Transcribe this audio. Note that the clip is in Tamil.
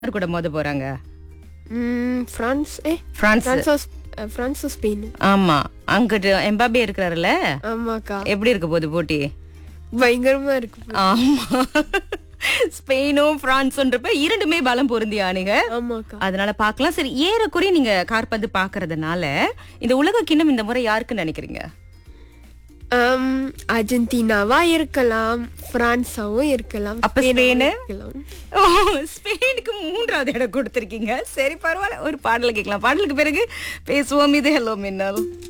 யார் கூட மோத போறாங்க ம், பிரான்ஸ் ஏ பிரான்ஸ் பிரான்ஸோ அஹ், பிரான்ஸோ ஸ்பெயின் ஆமா அங்கிட்டு எம்பாபே இருக்கிறாருல்ல ஆமாக்கா எப்படி இருக்க போகுது போட்டி பயங்கரமா இருக்கு ஆமா ஸ்பெயினும் பிரான்ஸ்ன்றப்ப இரண்டுமே பலம் பொருந்திய அணிங்க ஆமாக்கா அதனால பார்க்கலாம் சரி ஏறக்குறைய நீங்க கார்பந்து பாக்குறதுனால இந்த உலக கிண்ணம் இந்த முறை யாருக்குன்னு நினைக்கிறீங்க ஆம், அர்ஜென்டினாவா இருக்கலாம் பிரான்ஸாவும் இருக்கலாம் அப்ப ஸ்பெயினாவும் ஸ்பெயினு? இருக்கலாம் ஓ, ஸ்பெயினுக்கு மூன்றாவது இடம் கொடுத்திருக்கீங்க சரி பரவாயில்ல ஒரு பாடல கேட்கலாம் பாடலுக்கு பிறகு பேசுவோம் இது ஹலோ மின்னல்